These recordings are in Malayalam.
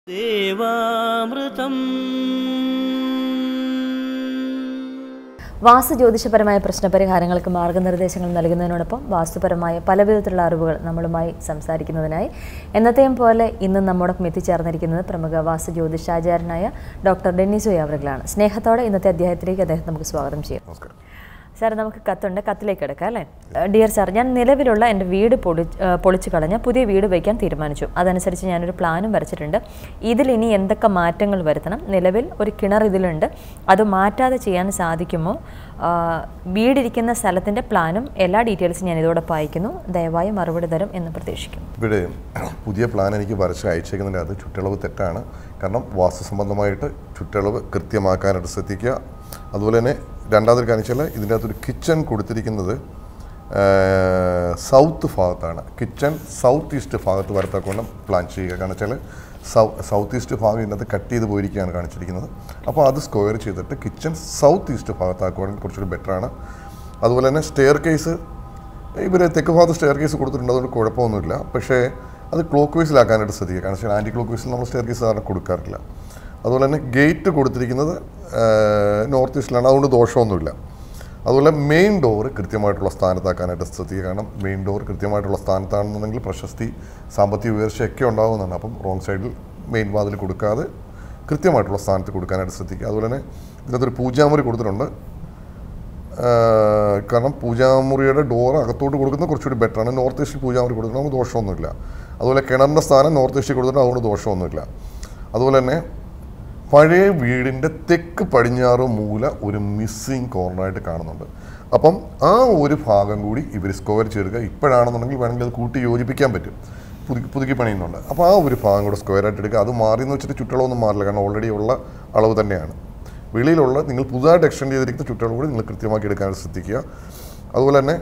ദേവാമൃതം വാസ്തു ജ്യോതിഷപരമായ പ്രശ്നപരിഹാരങ്ങൾക്ക് മാർഗനിർദ്ദേശങ്ങൾ നൽകുന്നതിനോടൊപ്പം വാസ്തുപരമായ പല വിധത്തിലുള്ള അറിവുകൾ നമ്മളുമായി സംസാരിക്കുന്നതിനായി എന്നത്തെയും പോലെ ഇന്ന് നമ്മോടൊപ്പം എത്തിച്ചേർന്നിരിക്കുന്നത് പ്രമുഖ വാസ്തു ജ്യോതിഷാചാര്യനായ ഡോക്ടർ ഡെന്നിസോ യാവറുകളാണ് സ്നേഹത്തോടെ ഇന്നത്തെ അധ്യായത്തിലേക്ക് അദ്ദേഹം നമുക്ക് സ്വാഗതം ചെയ്യാം നമസ്കാരം സാർ നമുക്ക് കത്തുണ്ട് കത്തിലേക്ക് എടുക്കാം അല്ലേ ഡിയർ സാർ ഞാൻ നിലവിലുള്ള എൻ്റെ വീട് പൊളി ഏഹ് പൊളിച്ചു കളഞ്ഞ് പുതിയ വീട് വയ്ക്കാൻ തീരുമാനിച്ചു അതനുസരിച്ച് ഞാനൊരു പ്ലാനും വരച്ചിട്ടുണ്ട് ഇതിൽ ഇനി എന്തൊക്കെ മാറ്റങ്ങൾ വരുത്തണം നിലവിൽ ഒരു കിണർ ഇതിലുണ്ട് അത് മാറ്റാതെ ചെയ്യാൻ സാധിക്കുമോ ആഹ് വീടിരിക്കുന്ന സ്ഥലത്തിൻ്റെ പ്ലാനും എല്ലാ ഡീറ്റെയിൽസും ഞാൻ ഇതോടൊപ്പം അയക്കുന്നു ദയവായി മറുപടി തരും എന്ന് പ്രതീക്ഷിക്കുന്നു ഇവിടെ പുതിയ പ്ലാൻ എനിക്ക് വരച്ച് അയച്ചേക്കുന്നതിൻ്റെ അത് ചുറ്റളവ് തെറ്റാണ് കാരണം വാസ്തു സംബന്ധമായിട്ട് ചുറ്റളവ് കൃത്യമാക്കാനായിട്ട് ശ്രദ്ധിക്കുക അതുപോലെ തന്നെ രണ്ടാമതൊരു കാര്യം വെച്ചാൽ ഇതിൻ്റെ അകത്തൊരു കിച്ചൺ കൊടുത്തിരിക്കുന്നത് സൗത്ത് ഭാഗത്താണ് കിച്ചൺ സൗത്ത് ഈസ്റ്റ് ഭാഗത്ത് വരത്തക്കോണം പ്ലാൻ ചെയ്യുക കാരണം വെച്ചാൽ സൗ സൗത്ത് ഈസ്റ്റ് ഭാഗം ഇതിനകത്ത് കട്ട് ചെയ്ത് പോയിരിക്കുകയാണ് കാണിച്ചിരിക്കുന്നത് അപ്പോൾ അത് സ്ക്വയർ ചെയ്തിട്ട് കിച്ചൺ സൗത്ത് ഈസ്റ്റ് ഭാഗത്താക്കുവാണെങ്കിൽ കുറച്ചുകൂടി ബെറ്ററാണ് അതുപോലെ തന്നെ സ്റ്റെയർ കേസ് ഇവർ തെക്ക് ഭാഗത്ത് സ്റ്റെയർ കേസ് കൊടുത്തിട്ടുണ്ട് അതുകൊണ്ട് കുഴപ്പമൊന്നുമില്ല പക്ഷേ അത് ക്ലോക്ക് വൈസിലാക്കാനായിട്ട് ശ്രദ്ധിക്കുക കാരണം വെച്ചാൽ ആൻറ്റി ക്ലോക്ക് വൈസിൽ നമ്മൾ സ്റ്റെയർ കേസ് സാധാരണ കൊടുക്കാറില്ല അതുപോലെ തന്നെ ഗേറ്റ് കൊടുത്തിരിക്കുന്നത് നോർത്ത് ഈസ്റ്റിലാണ് അതുകൊണ്ട് ദോഷമൊന്നുമില്ല അതുപോലെ മെയിൻ ഡോർ കൃത്യമായിട്ടുള്ള സ്ഥാനത്താക്കാനായിട്ട് ശ്രദ്ധിക്കുക കാരണം മെയിൻ ഡോർ കൃത്യമായിട്ടുള്ള സ്ഥാനത്താണെന്നുണ്ടെങ്കിൽ പ്രശസ്തി സാമ്പത്തിക ഉയർച്ചയൊക്കെ ഉണ്ടാകുന്നതാണ് അപ്പം റോങ് സൈഡിൽ മെയിൻ വാതിൽ കൊടുക്കാതെ കൃത്യമായിട്ടുള്ള സ്ഥാനത്ത് കൊടുക്കാനായിട്ട് ശ്രദ്ധിക്കുക അതുപോലെ തന്നെ ഇതിനകത്തൊരു പൂജാമുറി കൊടുത്തിട്ടുണ്ട് ആഹ് കാരണം പൂജാമുറിയുടെ ഡോർ അകത്തോട്ട് കൊടുക്കുന്നത് കുറച്ചുകൂടി ബെറ്ററാണ് നോർത്ത് ഈസ്റ്റിൽ പൂജാമുറി കൊടുക്കുന്നത് നമുക്ക് ദോഷമൊന്നുമില്ല അതുപോലെ കിണറിൻ്റെ സ്ഥാനം നോർത്ത് ഈസ്റ്റിൽ കൊടുത്തിട്ട് അതുകൊണ്ട് ദോഷമൊന്നുമില്ല അതുപോലെ തന്നെ പഴയ വീടിൻ്റെ തെക്ക് പടിഞ്ഞാറ് മൂല ഒരു മിസ്സിങ് കോർണറായിട്ട് കാണുന്നുണ്ട് അപ്പം ആ ഒരു ഭാഗം കൂടി ഇവർ സ്ക്വയർ ചേരുക ഇപ്പോഴാണെന്നുണ്ടെങ്കിൽ വേണമെങ്കിൽ അത് കൂട്ടി യോജിപ്പിക്കാൻ പറ്റും പുതുക്കി പുതുക്കി പണിയുന്നുണ്ട് അപ്പോൾ ആ ഒരു ഭാഗം കൂടെ സ്ക്വയർ ആയിട്ട് എടുക്കുക അത് മാറി എന്ന് വെച്ചിട്ട് ചുറ്റളവൊന്നും മാറില്ല കാരണം ഓൾറെഡി ഉള്ള അളവ് തന്നെയാണ് വെളിയിലുള്ള നിങ്ങൾ പുതുതായിട്ട് എക്സ്റ്റെൻഡ് ചെയ്തിരിക്കുന്ന ചുറ്റളവ് കൂടി നിങ്ങൾ കൃത്യമാക്കി എടുക്കാൻ ശ്രദ്ധിക്കുക അതുപോലെ തന്നെ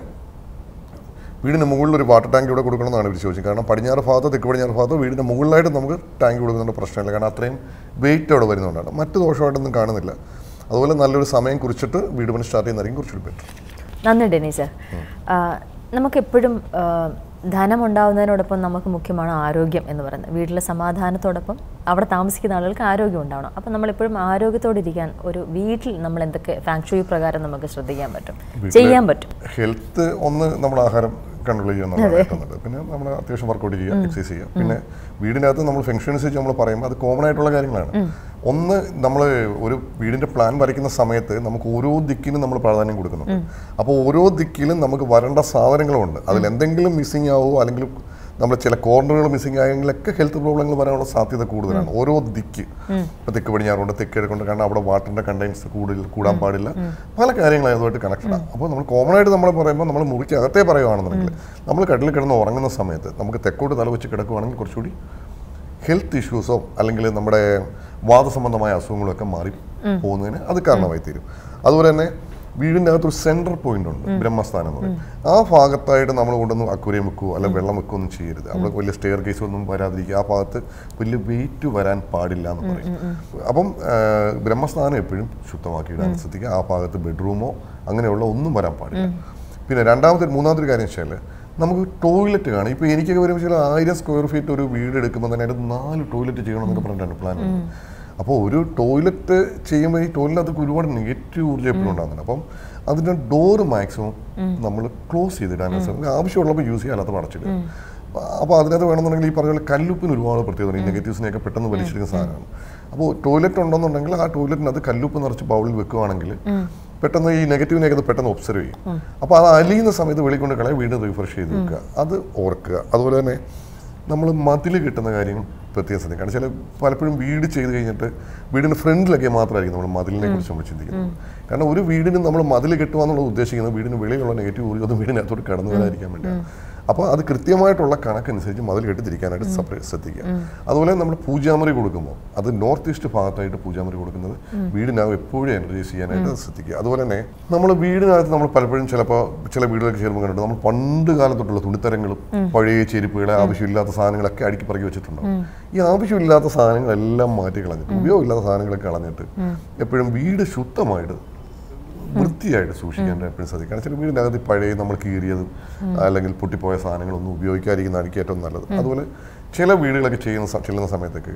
വീടിന് മുകളിൽ ഒരു വാട്ടർ ടാങ്ക് ഇവിടെ കൊടുക്കണമെന്നാണ് ഇവർ ചോദിച്ചത് കാരണം പടിഞ്ഞാറ് ഭാഗത്തോ തെക്ക് പടിഞ്ഞാറ് ഭാഗത്തോ വീടിന് മുകളിലായിട്ട് നമുക്ക് ടാങ്ക് കൊടുക്കുന്നുണ്ട് പ്രശ്നമില്ല കാരണം അത്രയും വെയിറ്റ് അവിടെ വരുന്നതുകൊണ്ടാണ് മറ്റ് ദോഷമായിട്ടൊന്നും കാണുന്നില്ല അതുപോലെ നല്ലൊരു സമയം കുറിച്ചിട്ട് വീട് പണി സ്റ്റാർട്ട് ചെയ്യുന്നതായിരിക്കും കുറച്ചുകൂടി ബെറ്റർ നന്ദി ഡെനീസ് നമുക്കെപ്പോഴും ആ, ധനം ഉണ്ടാവുന്നതിനോടൊപ്പം നമുക്ക് മുഖ്യമാണ് ആരോഗ്യം എന്ന് പറയുന്നത് വീട്ടിലെ സമാധാനത്തോടൊപ്പം അവിടെ താമസിക്കുന്ന ആളുകൾക്ക് ആരോഗ്യം ഉണ്ടാവണം അപ്പം നമ്മളെപ്പോഴും ആരോഗ്യത്തോടെ ഇരിക്കാൻ ഒരു വീട്ടിൽ നമ്മൾ എന്തൊക്കെ ഫാക്ടറി പ്രകാരം നമുക്ക് ശ്രദ്ധിക്കാൻ പറ്റും ചെയ്യാൻ പറ്റും ഹെൽത്ത് ഒന്ന് നമ്മുടെ ആഹാരം കൺട്രോൾ ചെയ്യുക എന്നുള്ളതാണ് ഏറ്റവും നല്ലത് പിന്നെ നമ്മൾ അത്യാവശ്യം വർക്കൗട്ട് ചെയ്യുക എക്സസൈസ് ചെയ്യുക പിന്നെ വീടിനകത്ത് നമ്മൾ ഫംഗ്ഷൻ അനുസരിച്ച് നമ്മൾ പറയുമ്പോൾ അത് കോമൺ ആയിട്ടുള്ള കാര്യങ്ങളാണ് ഒന്ന് നമ്മൾ ഒരു വീടിന്റെ പ്ലാൻ വരയ്ക്കുന്ന സമയത്ത് നമുക്ക് ഓരോ ദിക്കിനും നമ്മൾ പ്രാധാന്യം കൊടുക്കുന്നുണ്ട് അപ്പോൾ ഓരോ ദിക്കിലും നമുക്ക് വരേണ്ട സാധനങ്ങളുണ്ട് അതിൽ എന്തെങ്കിലും മിസ്സിങ് ആവുമോ അല്ലെങ്കിൽ നമ്മൾ ചില കോർണറുകൾ മിസ്സിംഗ് ആയെങ്കിലൊക്കെ ഹെൽത്ത് പ്രോബ്ലങ്ങൾ വരാനുള്ള സാധ്യത കൂടുതലാണ് ഓരോ ദിക്ക് ഇപ്പൊ തെക്ക് പടിഞ്ഞാറുണ്ട് തെക്ക് കിഴക്കുണ്ട് കാരണം അവിടെ വാട്ടറിന്റെ കണ്ടൈൻസ് കൂടുതൽ കൂടാൻ പാടില്ല പല കാര്യങ്ങളും അതുമായിട്ട് കണക്റ്റഡ് ആണ് അപ്പോൾ നമ്മൾ കോമൺ ആയിട്ട് നമ്മൾ പറയുമ്പോൾ നമ്മൾ മുറിക്ക് അകത്തേ പറയുവാണെന്നുണ്ടെങ്കിൽ നമ്മൾ കടലിൽ കിടന്ന് ഉറങ്ങുന്ന സമയത്ത് നമുക്ക് തെക്കോട്ട് തല വെച്ച് കിടക്കുവാണെങ്കിൽ കുറച്ചുകൂടി ഹെൽത്ത് ഇഷ്യൂസോ അല്ലെങ്കിൽ നമ്മുടെ വാദസംബന്ധമായ അസുഖങ്ങളൊക്കെ മാറി പോകുന്നതിന് അത് കാരണമായി തീരും അതുപോലെ തന്നെ വീടിൻ്റെ അകത്തൊരു സെൻട്രൽ പോയിന്റ് ഉണ്ട് ബ്രഹ്മസ്ഥാനം എന്ന് പറയും ആ ഭാഗത്തായിട്ട് നമ്മൾ കൊണ്ടൊന്നും അക്വരിയം വെക്കുകയോ അല്ലെങ്കിൽ വെള്ളം വെക്കുകയോ ഒന്നും ചെയ്യരുത് അവിടെ വലിയ സ്റ്റെയർ കേസ് ഒന്നും വരാതിരിക്കുക ആ ഭാഗത്ത് വലിയ വെയിറ്റ് വരാൻ പാടില്ല എന്ന് പറയും അപ്പം ആ, ബ്രഹ്മസ്ഥാനം എപ്പോഴും ശുദ്ധമാക്കി ഇടാൻ ശ്രദ്ധിക്കുക ആ ഭാഗത്ത് ബെഡ്റൂമോ അങ്ങനെയുള്ള ഒന്നും വരാൻ പാടില്ല പിന്നെ രണ്ടാമത്തെ മൂന്നാമത്തെ ഒരു കാര്യം വെച്ചാൽ നമുക്ക് ടോയ്ലറ്റ് കാണാം ഇപ്പോൾ എനിക്കൊക്കെ വരുമ്പോൾ ചില ആയിരം സ്ക്വയർ ഫീറ്റ് ഒരു വീട് എടുക്കുമ്പോൾ തന്നെ അതിന് നാല് ടോയ്ലറ്റ് ചെയ്യണമെന്നൊക്കെ പറഞ്ഞിട്ടാണ് പ്ലാൻ അപ്പോൾ ഒരു ടോയ്ലറ്റ് ചെയ്യുമ്പോൾ ഈ ടോയ്ലറ്റിനകത്ത് ഒരുപാട് നെഗറ്റീവ് ഊർജ്ജം എപ്പോഴും ഉണ്ടാകുന്നുണ്ട് അപ്പം അതിൻ്റെ ഡോറ് മാക്സിമം നമ്മൾ ക്ലോസ് ചെയ്തിടാൻ ശ്രമിക്കുക ആവശ്യമുള്ളപ്പോൾ യൂസ് ചെയ്യാൻ അല്ലാത്ത അടച്ചിടുക അപ്പോൾ അതിനകത്ത് വേണമെന്നുണ്ടെങ്കിൽ ഈ പറഞ്ഞ പോലെ കല്ലുപ്പിന് ഒരുപാട് പ്രത്യേകത ഈ നെഗറ്റീവ്സിനെയൊക്കെ പെട്ടെന്ന് വലിച്ചെടുക്കുന്ന സാധനമാണ് അപ്പോൾ ടോയ്ലറ്റ് ഉണ്ടെന്നുണ്ടെങ്കിൽ ആ ടോയ്ലറ്റിനകത്ത് കല്ലുപ്പ് നിറച്ച് ബൗളിൽ വെക്കുകയാണെങ്കിൽ പെട്ടെന്ന് ഈ നെഗറ്റീവിനെയൊക്കെ അത് പെട്ടെന്ന് ഒബ്സർവ് ചെയ്യും അപ്പോൾ അത് അലിയുന്ന സമയത്ത് വെളിക്കൊണ്ട് കളയാൻ വീണ്ടും റിഫ്രഷ് ചെയ്ത് വെക്കുക അത് ഓർക്കുക അതുപോലെ തന്നെ നമ്മൾ മതിൽ കിട്ടുന്ന കാര്യങ്ങൾ പ്രത്യേകം ശ്രദ്ധിക്കുക കാരണം ചില പലപ്പോഴും വീട് ചെയ്ത് കഴിഞ്ഞിട്ട് വീടിന് ഫ്രണ്ടിലൊക്കെ മാത്രമായിരിക്കും നമ്മൾ മതിലിനെ കുറിച്ച് നമ്മൾ ചിന്തിക്കുന്നത് കാരണം ഒരു വീടിന് നമ്മൾ മതിൽ കെട്ടുക എന്നുള്ളത് ഉദ്ദേശിക്കുന്നത് വീടിന് വെളിയിലുള്ള നെഗറ്റീവ് ഊർജ്ജം അത് വീടിനകത്തോട്ട് കടന്നു വരാതിരിക്കാൻ വേണ്ടിയാണ് അപ്പോൾ അത് കൃത്യമായിട്ടുള്ള കണക്കനുസരിച്ച് മതിൽ കെട്ടിത്തിരിക്കാനായിട്ട് സെപ്പറേറ്റ് ശ്രദ്ധിക്കുക അതുപോലെ നമ്മൾ പൂജാമുറി കൊടുക്കുമ്പോൾ അത് നോർത്ത് ഈസ്റ്റ് ഭാഗത്തായിട്ട് പൂജാമുറി കൊടുക്കുന്നത് വീടിനകം എപ്പോഴും എനർജൈസ് ചെയ്യാനായിട്ട് ശ്രദ്ധിക്കുക അതുപോലെ തന്നെ നമ്മൾ വീടിനകത്ത് നമ്മൾ പലപ്പോഴും ചിലപ്പോൾ ചില വീടുകളൊക്കെ ചേരുമ്പോൾ കണ്ടിട്ട് നമ്മൾ പണ്ട് കാലത്തൊട്ടുള്ള തുണിത്തരങ്ങളും പഴയ ചെരുപ്പുകളെ ആവശ്യമില്ലാത്ത സാധനങ്ങളൊക്കെ അടുക്കി പറക്കി വെച്ചിട്ടുണ്ടാവും ഈ ആവശ്യമില്ലാത്ത സാധനങ്ങളെല്ലാം മാറ്റി കളഞ്ഞിട്ട് ഉപയോഗമില്ലാത്ത സാധനങ്ങളൊക്കെ കളഞ്ഞിട്ട് എപ്പോഴും വീട് ശുദ്ധമായിട്ട് വൃത്തിയായിട്ട് സൂക്ഷിക്കാൻ എപ്പോഴും ശ്രദ്ധിക്കുക കാരണം ചില വീടിനകത്ത് ഈ പഴയ നമ്മൾ കീറിയതും അല്ലെങ്കിൽ പൊട്ടിപ്പോയ സാധനങ്ങളൊന്നും ഉപയോഗിക്കാതിരിക്കുന്നതായിരിക്കും ഏറ്റവും നല്ലത് അതുപോലെ ചില വീടുകളൊക്കെ ചെയ്യുന്ന സ- ചെല്ലുന്ന സമയത്തൊക്കെ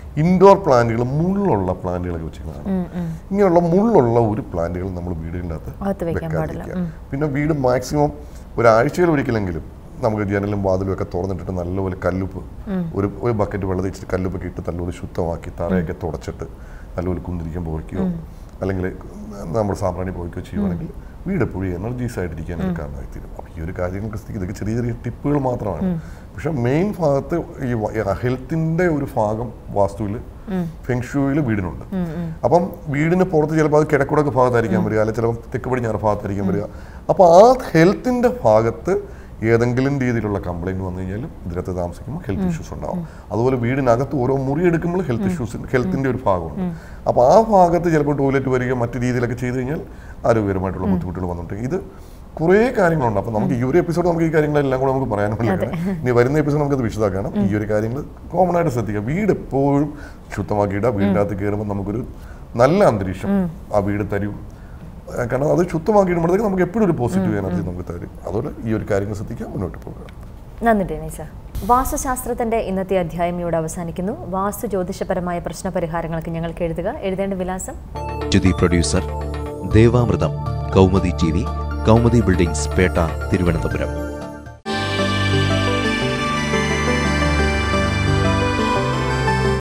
ഇൻഡോർ പ്ലാന്റുകൾ മുള്ളുള്ള പ്ലാന്റുകളൊക്കെ വെച്ചിരിക്കുന്നതാണ് ഇങ്ങനെയുള്ള മുള്ളുള്ള ഒരു പ്ലാന്റുകൾ നമ്മൾ വീടുകളുടെ അകത്ത് അകത്ത് വെക്കാൻ പാടില്ല. വെക്കാതിരിക്കുക പിന്നെ വീട് മാക്സിമം ഒരാഴ്ചയിൽ ഒരിക്കലെങ്കിലും നമുക്ക് ജനലും വാതിലും ഒക്കെ തുറന്നിട്ടിട്ട് നല്ലപോലെ കല്ലുപ്പ് ഒരു ഒരു ബക്കറ്റ് വെള്ളത്തിൽ ഇച്ചിരി കല്ലുപ്പൊക്കെ ഇട്ട് നല്ലപോലെ ശുദ്ധമാക്കി തറയൊക്കെ തുടച്ചിട്ട് നല്ലപോലെ കുന്തിരിക്കാൻ പോയിക്കോ അല്ലെങ്കിൽ നമ്മൾ സാമ്പ്രാണി പോയിക്കോ ചെയ്യുവാണെങ്കിൽ വീട് എപ്പോഴും എനർജീസ് ആയിട്ടിരിക്കാൻ ഒരു കാരണമായി തീരും അപ്പോൾ ഈ ഒരു കാര്യങ്ങൾക്ക് സ്ഥിതി ഇതൊക്കെ ചെറിയ ചെറിയ ടിപ്പുകൾ മാത്രമാണ് പക്ഷെ മെയിൻ ഭാഗത്ത് ഈ ഹെൽത്തിൻ്റെ ഒരു ഭാഗം വാസ്തുവിൽ ഫെങ്ഷുവിൽ വീടിനുണ്ട് അപ്പം വീടിന് പുറത്ത് ചിലപ്പോൾ അത് കിഴക്കുടക്ക് ഭാഗത്തായിരിക്കാൻ വരിക അല്ലെങ്കിൽ ചിലപ്പോൾ തെക്ക് പടിഞ്ഞാറ് ഭാഗത്തായിരിക്കാൻ വരിക അപ്പോൾ ആ ഹെൽത്തിൻ്റെ ഭാഗത്ത് ഏതെങ്കിലും രീതിയിലുള്ള കംപ്ലൈൻറ്റ് വന്നു കഴിഞ്ഞാലും ഇതിനകത്ത് താമസിക്കുമ്പോൾ ഹെൽത്ത് ഇഷ്യൂസ് ഉണ്ടാവും അതുപോലെ വീടിനകത്ത് ഓരോ മുറി എടുക്കുമ്പോൾ ഹെൽത്ത് ഇഷ്യൂസ് ഹെൽത്തിൻ്റെ ഒരു ഭാഗമുണ്ട് അപ്പോൾ ആ ഭാഗത്ത് ചിലപ്പോൾ ടോയ്ലറ്റ് വരിക മറ്റു രീതിയിലൊക്കെ ചെയ്ത് കഴിഞ്ഞാൽ ആരോഗ്യപരമായിട്ടുള്ള ബുദ്ധിമുട്ടുകൾ വന്നിട്ടുണ്ട് ഇത് കുറേ കാര്യങ്ങളുണ്ട് അപ്പോൾ നമുക്ക് ഈ ഒരു എപ്പിസോഡ് നമുക്ക് ഈ കാര്യങ്ങളെല്ലാം കൂടെ നമുക്ക് പറയാനുള്ളത് ഇനി വരുന്ന എപ്പിസോഡ് നമുക്കത് വിശദമാക്കണം ഈ ഒരു കാര്യങ്ങൾ കോമൺ ആയിട്ട് ശ്രദ്ധിക്കുക വീട് എപ്പോഴും ശുദ്ധമാക്കിയിടുക വീടിൻ്റെ അകത്ത് കയറുമ്പോൾ നമുക്കൊരു നല്ല അന്തരീക്ഷം ആ വീട് തരും ഏഹ് കാരണം അത് ശുദ്ധമാക്കിയിടുമ്പോഴത്തേക്ക് നമുക്ക് എപ്പോഴും ഒരു പോസിറ്റീവ് എനർജി നമുക്ക് തരും അതുകൊണ്ട് ഈ ഒരു കാര്യങ്ങൾ ശ്രദ്ധിക്കുക മുന്നോട്ട് പോകുക നന്ദി ഡെനീസ വാസ്തുശാസ്ത്രത്തിന്റെ ഇന്നത്തെ അധ്യായം ഇവിടെ അവസാനിക്കുന്നു വാസ്തു ജ്യോതിഷപരമായ പ്രശ്നപരിഹാരങ്ങൾക്ക് ഞങ്ങൾക്ക് എഴുതുക എഴുതേണ്ട വിലാസം to the producer Devamrutham Kaumudi T V Kaumudi buildings Petta Thiruvananthapuram